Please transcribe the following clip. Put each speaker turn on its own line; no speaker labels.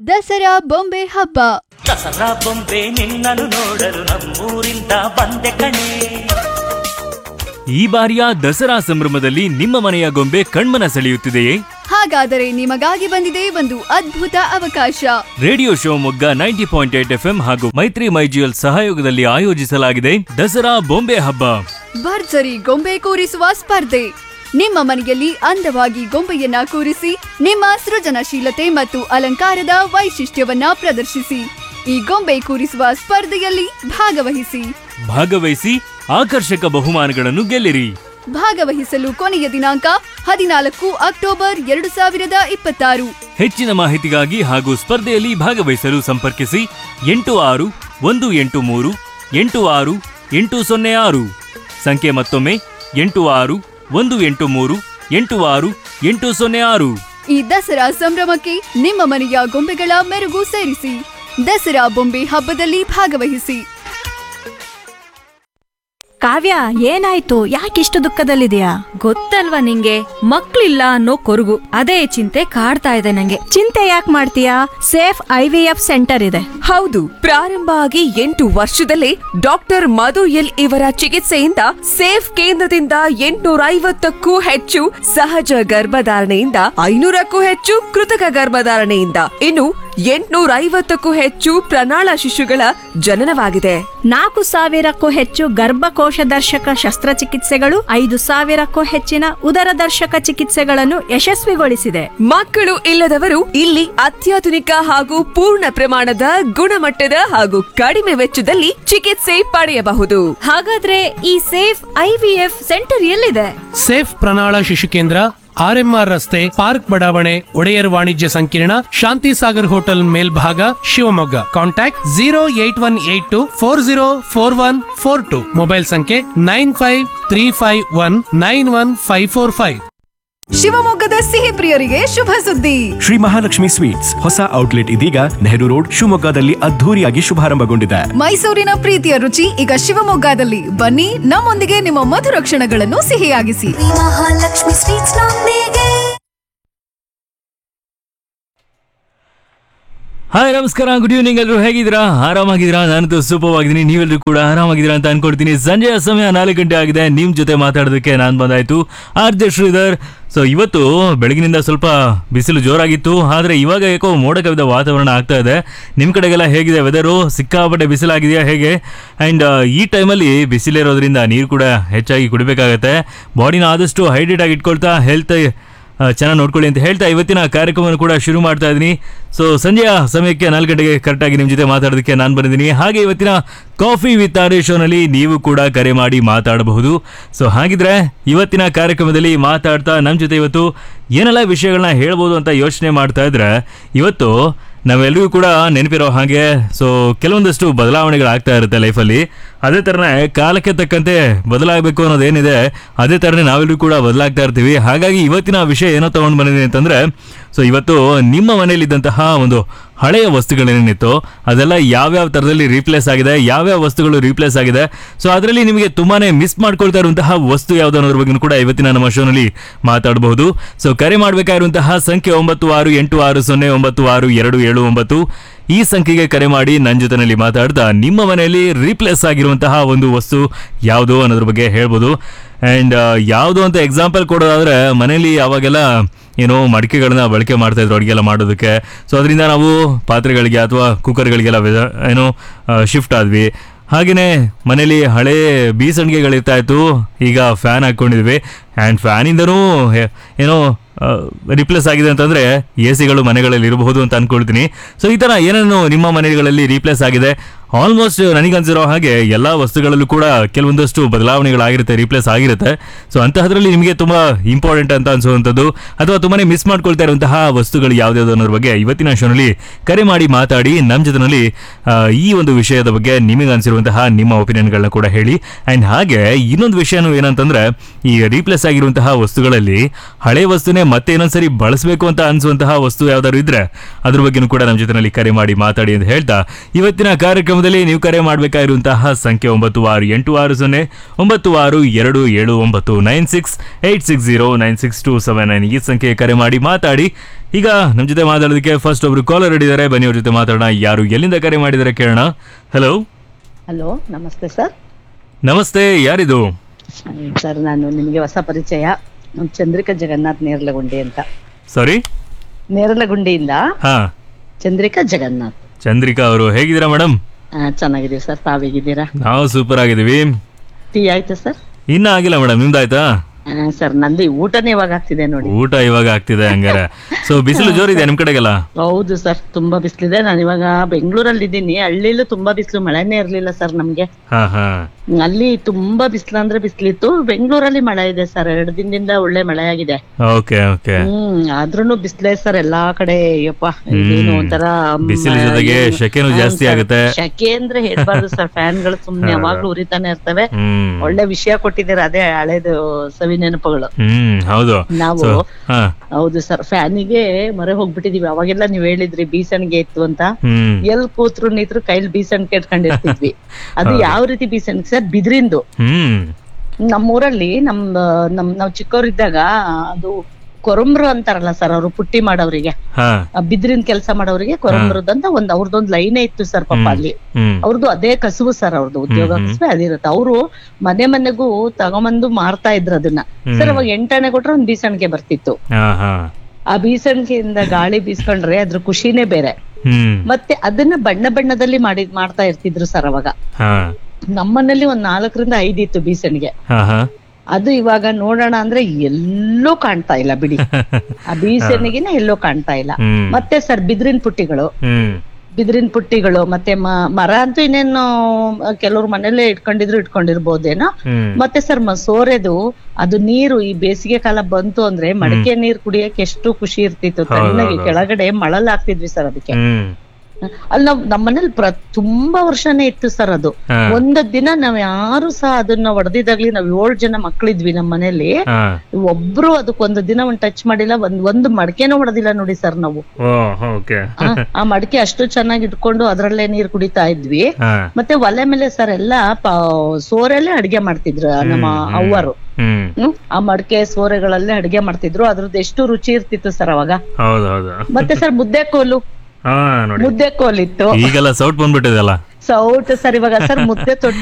ದಸರಾ ಬೊಂಬೆ ಹಬ್ಬ
ದಸರಾ ಬೊಂಬೆ ನಿನ್ನನ್ನು ನೋಡಲು ನಮ್ಮೂರಿಂದ ಬಂದೆ ಕಣೆ
ಈ ಬಾರಿಯ ದಸರಾ ಸಂಭ್ರಮದಲ್ಲಿ ನಿಮ್ಮ ಮನೆಯ ಗೊಂಬೆ ಕಣ್ಮನ ಸೆಳೆಯುತ್ತಿದೆಯೇ
ಹಾಗಾದರೆ ನಿಮಗಾಗಿ ಬಂದಿದೆ ಒಂದು ಅದ್ಭುತ ಅವಕಾಶ
radio Shivamogga ninety point eight F ಹಾಗೂ ಮೈತ್ರಿ ಮೈಜಿಯಲ್ ಸಹಯೋಗದಲ್ಲಿ ಆಯೋಜಿಸಲಾಗಿದೆ ದಸರಾ ಬೊಂಬೆ ಹಬ್ಬ
ಭರ್ಜರಿ ಗೊಂಬೆ ಕೂರಿಸುವ ಸ್ಪರ್ಧೆ ನಿಮ್ಮ ಮನೆಯಲ್ಲಿ ಅಂದವಾಗಿ ಗೊಂಬೆಯನ್ನ ಕೂರಿಸಿ ನಿಮ್ಮ ಸೃಜನಶೀಲತೆ ಮತ್ತು ಅಲಂಕಾರದ ವೈಶಿಷ್ಟ್ಯವನ್ನ ಪ್ರದರ್ಶಿಸಿ ಈ ಗೊಂಬೆ ಕೂರಿಸುವ ಸ್ಪರ್ಧೆಯಲ್ಲಿ ಭಾಗವಹಿಸಿ
ಭಾಗವಹಿಸಿ ಆಕರ್ಷಕ ಬಹುಮಾನಗಳನ್ನು ಗೆಲ್ಲಿರಿ
ಭಾಗವಹಿಸಲು ಕೊನೆಯ ದಿನಾಂಕ ಹದಿನಾಲ್ಕು ಅಕ್ಟೋಬರ್ ಎರಡು ಸಾವಿರದ ಇಪ್ಪತ್ತಾರು
ಹೆಚ್ಚಿನ ಮಾಹಿತಿಗಾಗಿ ಹಾಗೂ ಸ್ಪರ್ಧೆಯಲ್ಲಿ ಭಾಗವಹಿಸಲು ಸಂಪರ್ಕಿಸಿ ಎಂಟು ಆರು ಒಂದು ಎಂಟು ಮೂರು ಎಂಟು ಆರು ಎಂಟು ಸೊನ್ನೆ ಆರು ಸಂಖ್ಯೆ ಮತ್ತೊಮ್ಮೆ ಎಂಟು ಆರು ಒಂದು ಎಂಟು ಮೂರು ಎಂಟು ಆರು ಎಂಟು ಸೊನ್ನೆ ಆರು
ಈ ದಸರಾ ಸಂಭ್ರಮಕ್ಕೆ ನಿಮ್ಮ ಮನೆಯ ಗೊಂಬೆಗಳ ಮೆರುಗು ಸೇರಿಸಿ ದಸರಾ ಬೊಂಬೆ ಹಬ್ಬದಲ್ಲಿ ಭಾಗವಹಿಸಿ
ಕಾವ್ಯ ಏನಾಯ್ತು ಯಾಕಿಷ್ಟು ದುಃಖದಲ್ಲಿದೆಯಾ
ಗೊತ್ತಲ್ವಾ ನಿಂಗೆ ಮಕ್ಳಿಲ್ಲ ಅನ್ನೋ ಕೊರಗು ಅದೇ ಚಿಂತೆ ಕಾಡ್ತಾ ಇದೆ ನಂಗೆ
ಚಿಂತೆ ಯಾಕೆ ಮಾಡ್ತೀಯಾ safe I V F centre ಇದೆ
ಹೌದು ಪ್ರಾರಂಭ ಆಗಿ ಎಂಟು ವರ್ಷದಲ್ಲೇ ಡಾಕ್ಟರ್ ಮಧು ಎಲ್ ಇವರ ಚಿಕಿತ್ಸೆಯಿಂದ ಸೇಫ್ ಕೇಂದ್ರದಿಂದ ಎಂಟುನೂರ ಐವತ್ತಕ್ಕೂ ಹೆಚ್ಚು ಸಹಜ ಗರ್ಭಧಾರಣೆಯಿಂದ ಐನೂರಕ್ಕೂ ಹೆಚ್ಚು ಕೃತಕ ಗರ್ಭಧಾರಣೆಯಿಂದ ಇನ್ನು ಎಂಟುನೂರ ಐವತ್ತಕ್ಕೂ ಹೆಚ್ಚು ಪ್ರಣಾಳ ಶಿಶುಗಳ ಜನನವಾಗಿದೆ
ನಾಲ್ಕು ಸಾವಿರಕ್ಕೂ ಹೆಚ್ಚು ಗರ್ಭಕೋಶ ದರ್ಶಕ ಶಸ್ತ್ರಚಿಕಿತ್ಸೆಗಳು ಐದು ಸಾವಿರಕ್ಕೂ ಹೆಚ್ಚಿನ ಉದರ ದರ್ಶಕ ಚಿಕಿತ್ಸೆಗಳನ್ನು ಯಶಸ್ವಿಗೊಳಿಸಿದೆ
ಮಕ್ಕಳು ಇಲ್ಲದವರು ಇಲ್ಲಿ ಅತ್ಯಾಧುನಿಕ ಹಾಗೂ ಪೂರ್ಣ ಪ್ರಮಾಣದ ಗುಣಮಟ್ಟದ ಹಾಗೂ ಕಡಿಮೆ ವೆಚ್ಚದಲ್ಲಿ ಚಿಕಿತ್ಸೆ ಪಡೆಯಬಹುದು
ಹಾಗಾದ್ರೆ ಈ safe I V F centre ಎಲ್ಲಿದೆ
ಸೇಫ್ ಪ್ರಣಾಳ ಶಿಶು ಕೇಂದ್ರ ಆರ್ಎಂಆರ್ ರಸ್ತೆ ಪಾರ್ಕ್ ಬಡಾವಣೆ ಒಡೆಯರ್ ವಾಣಿಜ್ಯ ಸಂಕೀರ್ಣ ಶಾಂತಿ ಸಾಗರ್ ಹೋಟೆಲ್ ಮೇಲ್ಭಾಗ Shivamogga contact zero eight one eight two four zero four one four two mobile ಸಂಖ್ಯೆ nine five three five one nine one five four five
ಶಿವಮೊಗ್ಗದ ಸಿಹಿ ಪ್ರಿಯರಿಗೆ ಶುಭ ಸುದ್ದಿ
ಶ್ರೀ ಮಹಾಲಕ್ಷ್ಮಿ ಸ್ವೀಟ್ಸ್ ಹೊಸ ಔಟ್ಲೆಟ್ ಇದೀಗ ನೆಹರು ರೋಡ್ ಶಿವಮೊಗ್ಗದಲ್ಲಿ ಅದ್ಧೂರಿಯಾಗಿ ಶುಭಾರಂಭಗೊಂಡಿದೆ
ಮೈಸೂರಿನ ಪ್ರೀತಿಯ ರುಚಿ ಈಗ ಶಿವಮೊಗ್ಗದಲ್ಲಿ ಬನ್ನಿ ನಮ್ಮೊಂದಿಗೆ ನಿಮ್ಮ ಮಧುರ ಕ್ಷಣಗಳನ್ನು ಸಿಹಿಯಾಗಿಸಿ
ಮಹಾಲಕ್ಷ್ಮಿ ಸ್ವೀಟ್ಸ್ ನೊಂದಿಗೆ
ಹಾಯ್ ನಮಸ್ಕಾರ ಗುಡ್ ಈವ್ನಿಂಗ್ ಎಲ್ಲರೂ ಹೇಗಿದ್ದೀರಾ ಆರಾಮಾಗಿದ್ದೀರಾ ನಾನಂತೂ ಸೂಪರ್ ಆಗಿದ್ದೀನಿ ನೀವೆಲ್ಲರೂ ಕೂಡ ಆರಾಮಾಗಿದ್ದೀರಾ ಅಂತ ಅನ್ಕೊಳ್ತೀನಿ ಸಂಜೆಯ ಸಮಯ ನಾಲ್ಕು ಗಂಟೆ ಆಗಿದೆ ನಿಮ್ಮ ಜೊತೆ ಮಾತಾಡೋದಕ್ಕೆ ನಾನು ಬಂದಾಯ್ತು ಆರ್ ಜೆ ಶ್ರೀಧರ್ ಸೊ ಇವತ್ತು ಬೆಳಗಿನಿಂದ ಸ್ವಲ್ಪ ಬಿಸಿಲು ಜೋರಾಗಿತ್ತು ಆದರೆ ಇವಾಗ ಯಾಕೋ ಮೋಡ ಕವಿದ ವಾತಾವರಣ ಆಗ್ತಾ ಇದೆ ನಿಮ್ಮ ಕಡೆಗೆಲ್ಲ ಹೇಗಿದೆ ವೆದರು ಸಿಕ್ಕಾಪಟ್ಟೆ ಬಿಸಿಲಾಗಿದೆಯಾ ಹೇಗೆ ಆ್ಯಂಡ್ ಈ ಟೈಮಲ್ಲಿ ಬಿಸಿಲಿರೋದ್ರಿಂದ ನೀರು ಕೂಡ ಹೆಚ್ಚಾಗಿ ಕುಡಿಬೇಕಾಗತ್ತೆ ಬಾಡಿನ ಆದಷ್ಟು ಹೈಡ್ರೇಟ್ ಆಗಿ ಇಟ್ಕೊಳ್ತಾ ಹೆಲ್ತ್ ಚೆನ್ನಾಗಿ ನೋಡ್ಕೊಳ್ಳಿ ಅಂತ ಹೇಳ್ತಾ ಇವತ್ತಿನ ಕಾರ್ಯಕ್ರಮವನ್ನು ಕೂಡ ಶುರು ಮಾಡ್ತಾ ಇದ್ದೀನಿ ಸೊ ಸಂಜೆಯ ಸಮಯಕ್ಕೆ ನಾಲ್ಕು ಗಂಟೆಗೆ ಕರೆಕ್ಟಾಗಿ ನಿಮ್ಮ ಜೊತೆ ಮಾತಾಡೋದಕ್ಕೆ ನಾನು ಬಂದಿದ್ದೀನಿ ಹಾಗೆ ಇವತ್ತಿನ ಕಾಫಿ ವಿತ್ ಆರ್ ಶೋನಲ್ಲಿ ನೀವು ಕೂಡ ಕರೆ ಮಾಡಿ ಮಾತಾಡಬಹುದು ಸೊ ಹಾಗಿದ್ರೆ ಇವತ್ತಿನ ಕಾರ್ಯಕ್ರಮದಲ್ಲಿ ಮಾತಾಡ್ತಾ ನಮ್ಮ ಜೊತೆ ಇವತ್ತು ಏನೆಲ್ಲ ವಿಷಯಗಳನ್ನ ಹೇಳ್ಬೋದು ಅಂತ ಯೋಚನೆ ಮಾಡ್ತಾ ಇದ್ರೆ ಇವತ್ತು ನಾವೆಲ್ಲರಿಗೂ ಕೂಡ ನೆನಪಿರೋ ಹಾಗೆ ಸೊ ಕೆಲವೊಂದಷ್ಟು ಬದಲಾವಣೆಗಳಾಗ್ತಾ ಇರುತ್ತೆ ಲೈಫಲ್ಲಿ ಅದೇ ಥರನೇ ಕಾಲಕ್ಕೆ ತಕ್ಕಂತೆ ಬದಲಾಗಬೇಕು ಅನ್ನೋದೇನಿದೆ ಅದೇ ಥರನೇ ನಾವೆಲ್ಲರೂ ಕೂಡ ಬದಲಾಗ್ತಾ ಇರ್ತೀವಿ ಹಾಗಾಗಿ ಇವತ್ತಿನ ವಿಷಯ ಏನೋ ತೊಗೊಂಡು ಬಂದಿದ್ದೀನಿ ಅಂತಂದರೆ ಸೊ ಇವತ್ತು ನಿಮ್ಮ ಮನೆಯಲ್ಲಿದ್ದಂತಹ ಒಂದು ಹಳೆಯ ವಸ್ತುಗಳೇನೇನಿತ್ತು ಅದೆಲ್ಲ ಯಾವ್ಯಾವ ಥರದಲ್ಲಿ ರೀಪ್ಲೇಸ್ ಆಗಿದೆ ಯಾವ್ಯಾವ ವಸ್ತುಗಳು ರೀಪ್ಲೇಸ್ ಆಗಿದೆ ಸೊ ಅದರಲ್ಲಿ ನಿಮಗೆ ತುಂಬಾ ಮಿಸ್ ಮಾಡ್ಕೊಳ್ತಾ ಇರುವಂತಹ ವಸ್ತು ಯಾವುದು ಅನ್ನೋದ್ರ ಬಗ್ಗೆ ಕೂಡ ಇವತ್ತಿನ ನಮ್ಮ ಶೋನಲ್ಲಿ ಮಾತಾಡಬಹುದು ಸೊ ಕರೆ ಮಾಡಬೇಕಾಗಿರುವಂತಹ ಸಂಖ್ಯೆ ಒಂಬತ್ತು ಆರು ಎಂಟು ಆರು ಸೊನ್ನೆ ಒಂಬತ್ತು ಆರು ಎರಡು ಏಳು ಒಂಬತ್ತು ಈ ಸಂಖ್ಯೆಗೆ ಕರೆ ಮಾಡಿ ನನ್ನ ಜೊತೆನಲ್ಲಿ ಮಾತಾಡ್ತಾ ನಿಮ್ಮ ಮನೆಯಲ್ಲಿ ರೀಪ್ಲೇಸ್ ಆಗಿರುವಂತಹ ಒಂದು ವಸ್ತು ಯಾವುದು ಅನ್ನೋದ್ರ ಬಗ್ಗೆ ಹೇಳ್ಬೋದು ಆ್ಯಂಡ್ ಯಾವುದು ಅಂತ ಎಕ್ಸಾಂಪಲ್ ಕೊಡೋದಾದ್ರೆ ಮನೆಯಲ್ಲಿ ಅವಾಗೆಲ್ಲ ಏನೋ ಮಡಿಕೆಗಳನ್ನ ಬಳಕೆ ಮಾಡ್ತಾ ಇದ್ರು ಅಡುಗೆಲ್ಲ ಮಾಡೋದಕ್ಕೆ ಸೊ ಅದರಿಂದ ನಾವು ಪಾತ್ರೆಗಳಿಗೆ ಅಥವಾ ಕುಕ್ಕರ್ಗಳಿಗೆಲ್ಲ ವೆ- ಏನೋ ಶಿಫ್ಟ್ ಆದ್ವಿ ಹಾಗೆಯೇ ಮನೇಲಿ ಹಳೆ ಬೀಸಣಿಗೆಗಳಿರ್ತಾ ಇತ್ತು ಈಗ ಫ್ಯಾನ್ ಹಾಕ್ಕೊಂಡಿದ್ವಿ ಆ್ಯಂಡ್ ಫ್ಯಾನಿಂದನೂ ಹೆ- ಏನೋ ರಿಪ್ಲೇಸ್ ಆಗಿದೆ ಅಂತಂದರೆ ಎ ಸಿಗಳು ಮನೆಗಳಲ್ಲಿ ಇರಬಹುದು ಅಂತ ಅನ್ಕೊಳ್ತೀನಿ ಸೊ ಈ ಥರ ಏನೇನು ನಿಮ್ಮ ಮನೆಗಳಲ್ಲಿ ರೀಪ್ಲೇಸ್ ಆಗಿದೆ ಆಲ್ಮೋಸ್ಟ್ ನನಗನ್ಸಿರೋ ಹಾಗೆ ಎಲ್ಲ ವಸ್ತುಗಳಲ್ಲೂ ಕೂಡ ಕೆಲವೊಂದಷ್ಟು ಬದಲಾವಣೆಗಳಾಗಿರುತ್ತೆ ರೀಪ್ಲೇಸ್ ಆಗಿರುತ್ತೆ ಸೊ ಅಂತಹದ್ರಲ್ಲಿ ನಿಮಗೆ ತುಂಬ ಇಂಪಾರ್ಟೆಂಟ್ ಅಂತ ಅನ್ಸುವಂಥದ್ದು ಅಥವಾ ತುಂಬಾ ಮಿಸ್ ಮಾಡ್ಕೊಳ್ತಾ ಇರುವಂತಹ ವಸ್ತುಗಳು ಯಾವ್ದ್ಯಾವ್ದು ಅನ್ನೋದ್ರ ಬಗ್ಗೆ ಇವತ್ತಿನ ಶೋನಲ್ಲಿ ಕರೆ ಮಾಡಿ ಮಾತಾಡಿ ನಮ್ಮ ಜೊತೆನಲ್ಲಿ ಆ, ಈ ಒಂದು ವಿಷಯದ ಬಗ್ಗೆ ನಿಮಗೆ ಅನಿಸಿರುವಂತಹ ನಿಮ್ಮ ಒಪಿನಿಯನ್ಗಳನ್ನ ಕೂಡ ಹೇಳಿ ಆ್ಯಂಡ್ ಹಾಗೆ ಇನ್ನೊಂದು ವಿಷಯನೂ ಏನಂತಂದ್ರೆ ಈ ರೀಪ್ಲೇಸ್ ಆಗಿರುವಂತಹ ವಸ್ತುಗಳಲ್ಲಿ ಹಳೆ ವಸ್ತುನೇ ಮತ್ತೆ ಇನ್ನೊಂದ್ಸರಿ ಬಳಸಬೇಕು ಅಂತ ಅನ್ಸುವಂತಹ ವಸ್ತು ಯಾವ್ದಾದ್ರು ಇದ್ರೆ ಅದ್ರ ಬಗ್ಗೆನೂ ಕೂಡ ನಮ್ಮ ಜೊತೆನಲ್ಲಿ ಕರೆ ಮಾಡಿ ಮಾತಾಡಿ ಅಂತ ಹೇಳ್ತಾ ಇವತ್ತಿನ ಕಾರ್ಯಕ್ರಮದಲ್ಲಿ ನೀವು ಕರೆ ಮಾಡಬೇಕಾಗಿರುವಂತಹ ಸಂಖ್ಯೆ ಒಂಬತ್ತು ಆರು ಎಂಟು ಆರು ಸೊನ್ನೆ ಒಂಬತ್ತು ಆರು ಎರಡು ಏಳು ಒಂಬತ್ತು nine six eight six zero nine six two seven nine ಈ ಸಂಖ್ಯೆ ಕರೆ ಮಾಡಿ ಮಾತಾಡಿ ಈಗ ನಮ್ಮ ಜೊತೆ ಮಾತಾಡೋದಕ್ಕೆ ಫಸ್ಟ್ ಒಬ್ರು ಕಾಲರ್ ಹಿಡಿದಾರೆ ಬನ್ನಿ ಅವ್ರ ಜೊತೆ ಮಾತಾಡೋಣ ಯಾರು ಎಲ್ಲಿಂದ ಕರೆ ಮಾಡಿದ್ದಾರೆ ಕೇಳೋಣ ಹಲೋ
ಹಲೋ ನಮಸ್ತೆ ಸರ್
ನಮಸ್ತೆ ಯಾರಿದು
ಸರ್ ನಾನು ನಿಮಗೆ ಹೊಸ ಪರಿಚಯ ನಾನು ಚಂದ್ರಿಕಾ ಜಗನ್ನಾಥ್ ನೇರಲಗುಂಡಿ ಅಂತ
ಸಾರಿ
ನೇರಲಗುಂಡಿಯಿಂದ
ಹಾ
ಚಂದ್ರಿಕಾ ಜಗನ್ನಾಥ್
ಚಂದ್ರಿಕಾ ಅವರು ಹೇಗಿದ್ದೀರಾ ಮೇಡಮ್
ಆ, ಚೆನ್ನಾಗಿದ್ದೀವಿ ಸರ್ ತಾವೇಗಿದ್ದೀರಾ
ನಾವು ಸೂಪರ್ ಆಗಿದ್ದೀವಿ
ಟೀ ಆಯ್ತಾ ಸರ್
ಇನ್ನ ಆಗಿಲ್ಲ ಮೇಡಮ್ ನಿಮ್ದಾಯ್ತಾ
ಆ, ಸರ್ ನಂದು ಊಟನೇ ಇವಾಗ ಆಗ್ತಿದೆ ನೋಡಿ
ಊಟ ಇವಾಗ ಆಗ್ತಿದೆ ಹಂಗಾರೆ ಸೊ ಬಿಸಿಲು ಜೋರಿದೆ ನಿಮ್ ಕಡೆಗೆಲ್ಲ
ಹೌದು ಸರ್ ತುಂಬಾ ಬಿಸಿಲಿದೆ ನಾನು ಇವಾಗ ಬೆಂಗಳೂರಲ್ಲಿ ಇದ್ದೀನಿ ಹಳ್ಳಿಲೂ ತುಂಬಾ ಬಿಸಿಲು ಮಳೆನೇ ಇರ್ಲಿಲ್ಲ ಸರ್ ನಮ್ಗೆ
ಹಾ ಹಾ
ಅಲ್ಲಿ ತುಂಬಾ ಬಿಸಿಲು ಅಂದ್ರೆ ಬಿಸಿಲಿತ್ತು ಬೆಂಗಳೂರಲ್ಲಿ ಮಳೆ ಇದೆ ಸರ್ ಎರಡು ದಿನದಿಂದ ಒಳ್ಳೆ ಮಳೆ ಆಗಿದೆ
ಓಕೆ ಓಕೆ
ಹ್ಮ್ ಆದ್ರೂನು ಬಿಸ್ಲೇ ಸರ್ ಎಲ್ಲಾ ಕಡೆ ಅಯ್ಯಪ್ಪ ಇದೇನು ಒಂಥರ ಮ್,
ಬಿಸಿಲು ಜೊತೆಗೆ
ಏನು-
ಶೆಕೆನೂ
ಹ್ಮ್
ಜಾಸ್ತಿ
sir.
ಆಗುತ್ತೆ.
ಶೆಕೆ ಅಂದ್ರೆ ಹೇಳ್ಬಾರ್ದು ಸರ್ ಫ್ಯಾನ್ಗಳು ಸುಮ್ನೆ ಯಾವಾಗ್ಲೂ ಉರಿತಾನೆ ಇರ್ತವೆ
ಹ್ಮ್
ಒಳ್ಳೆ ವಿಷಯ ಕೊಟ್ಟಿದ್ದೀರಾ ಅದೇ ಹಳೇದು ಸವಿ ನೆನಪುಗಳು
ಹ್ಮ್ ಹೌದು
ನಾವು
So, ಹಾ
ಹೌದು ಸರ್ ಫ್ಯಾನಿಗೆ ಮೊರೆ ಹೋಗ್ಬಿಟ್ಟಿದೀವಿ ಅವಾಗೆಲ್ಲ ನೀವ್ ಹೇಳಿದ್ರಿ ಬೀಸಣಿಗೆ ಇತ್ತು ಅಂತ
ಹ್ಮ್
ಎಲ್ ಕೂತ್ರು ನಿಂತ್ರು ಕೈಲಿ ಬೀಸಣಿಗೆ ಇಟ್ಕೊಂಡಿರ್ತಿದ್ವಿ ಅದು ಯಾವ ರೀತಿ ಬೀಸಣಿಗೆ ಸರ್ ಬಿದ್ರಿಂದು
ಹ್ಮ್
ನಮ್ಮೂರಲ್ಲಿ ನಮ್ ನಮ್ ನಾವ್ ಚಿಕ್ಕವರಿದ್ದಾಗ ಅದು ಕೊರಂಬ್ರು ಅಂತಾರಲ್ಲ ಸರ್ ಅವರು ಪುಟ್ಟಿ ಮಾಡೋರಿಗೆ
ಹಾ
ಬಿದ್ರಿನ ಕೆಲಸ ಮಾಡೋರಿಗೆ ಕೊರಂಬ್ರದಂತ ಒಂದ್ ಅವ್ರದ್ದೊಂದ್ ಲೈನೇ ಇತ್ತು ಸರ್ ಪಾಪ ಅಲ್ಲಿ
ಹ್ಮ್
ಅವ್ರದ್ದು ಅದೇ ಕಸುಬು ಸರ್ ಅವ್ರದ್ದು ಉದ್ಯೋಗ ಕಸುಬೆ ಅದಿರುತ್ತೆ ಅವರು ಮನೆ ಮನೆಗೂ ತಗೊಂಬಂದು ಮಾರ್ತಾ ಇದ್ರು ಅದನ್ನ ಸರ್ ಅವಾಗ ಎಂಟಣೆ ಕೊಟ್ರೆ ಒಂದ್ ಬೀಸಣಿಗೆ ಬರ್ತಿತ್ತು
ಹಾ ಹಾ
ಆ ಬೀಸಣಿಗೆಯಿಂದ ಗಾಳಿ ಬೀಸ್ಕೊಂಡ್ರೆ ಅದ್ರ ಖುಷಿನೇ ಬೇರೆ
ಹ್ಮ್
ಮತ್ತೆ ಅದನ್ನ ಬಣ್ಣ ಬಣ್ಣದಲ್ಲಿ ಮಾಡಿ ಮಾಡ್ತಾ ಇರ್ತಿದ್ರು ಸರ್ ಅವಾಗ
ಹಾ
ನಮ್ಮನೇಲಿ ಒಂದ್ ನಾಲ್ಕರಿಂದ ಐದ್ ಇತ್ತು ಬೀಸಣಿಗೆ
ಹಾ ಹಾ
ಅದು ಇವಾಗ ನೋಡೋಣ ಅಂದ್ರೆ ಎಲ್ಲೂ ಕಾಣ್ತಾ ಇಲ್ಲ ಬಿಡಿ ಆ ಬೀಸಣಿಗೆನ ಎಲ್ಲೂ ಕಾಣ್ತಾ ಇಲ್ಲ
ಹ್ಮ್
ಮತ್ತೆ ಸರ್ ಬಿದಿರಿನ ಪುಟ್ಟಿಗಳು
ಹ್ಮ್
ಬಿದಿರಿನ ಪುಟ್ಟಿಗಳು ಮತ್ತೆ ಮ- ಮರ ಅಂತೂ ಇನ್ನೇನು ಕೆಲವ್ರು ಮನೇಲೆ ಇಟ್ಕೊಂಡಿದ್ರು ಇಟ್ಕೊಂಡಿರ್ಬೋದೇನೋ
ಹ್ಮ್
ಮತ್ತೆ ಸರ್ ಮ ಸೋರೆದು ಅದು ನೀರು ಈ ಬೇಸಿಗೆ ಕಾಲ ಬಂತು ಅಂದ್ರೆ ಮಡಕೆ ನೀರ್ ಕುಡಿಯಕ್ಕೆ ಎಷ್ಟು ಖುಷಿ ಇರ್ತಿತ್ತು ತಣ್ಣಗೆ ಕೆಳಗಡೆ ಮಳಲ್ ಹಾಕ್ತಿದ್ವಿ ಸರ್ ಅದಕ್ಕೆ
ಹ್ಮ್
ಅಲ್ಲಿ ನಾವ್ ನಮ್ಮನೇಲಿ ಪ್ರ ತುಂಬಾ ವರ್ಷನೇ ಇತ್ತು ಸರ್ ಅದು
ಹಾ.
ಒಂದ್ ದಿನ ನಾವ್ ಯಾರು ಸಹ ಅದನ್ನ ಹೊಡೆದಿದ್ದಾಗ್ಲಿ ನಾವ್ ಏಳ್ ಜನ ಮಕ್ಳಿದ್ವಿ ನಮ್ಮ ಮನೇಲಿ
ಹಾ
ಒಬ್ರು ಅದಕ್ಕೊಂದು ದಿನ ಒಂದ್ ಟಚ್ ಮಾಡಿಲ್ಲ ಒಂದ್ ಒಂದು ಮಡಕೆನೂ ಹೊಡೆದಿಲ್ಲ ನೋಡಿ ಸರ್ ನಾವು
ಓ ಓಕೆ
ಆ, ಆ ಮಡಕೆ ಅಷ್ಟು ಚೆನ್ನಾಗಿ ಇಟ್ಕೊಂಡು ಅದ್ರಲ್ಲೇ ನೀರ್ ಕುಡಿತಾ ಇದ್ವಿ
ಹಾ
ಮತ್ತೆ ಒಲೆ ಮೇಲೆ ಸರ್ ಎಲ್ಲ ಪ- ಸೋರೆಲ್ಲೇ ಅಡ್ಗೆ ಮಾಡ್ತಿದ್ರು ನಮ್ಮ ಅವ್ವರು
ಹ್ಮ್
ಹ್ಮ್ ಆ ಮಡಕೆ ಸೋರೆಗಳಲ್ಲೇ ಅಡ್ಗೆ ಮಾಡ್ತಿದ್ರು ಅದ್ರದ್ದು ಎಷ್ಟು ರುಚಿ ಇರ್ತಿತ್ತು ಸರ್ ಅವಾಗ
ಹೌದು ಹೌದು
ಮತ್ತೆ ಸರ್ ಮುದ್ದೆ ಕೋಲು
ಹಾ ನೋಡಿ
ಮುದ್ದೆ ಕೋಲಿತ್ತು
ಈಗೆಲ್ಲ ಸೌಟ್ ಬಂದ್ಬಿಟ್ಟಿದೆಲ್ಲ
ಸೌಟ್ ಸರ್ ಇವಾಗ ಸರ್ ಮುದ್ದೆ ತೊಟ್ಟು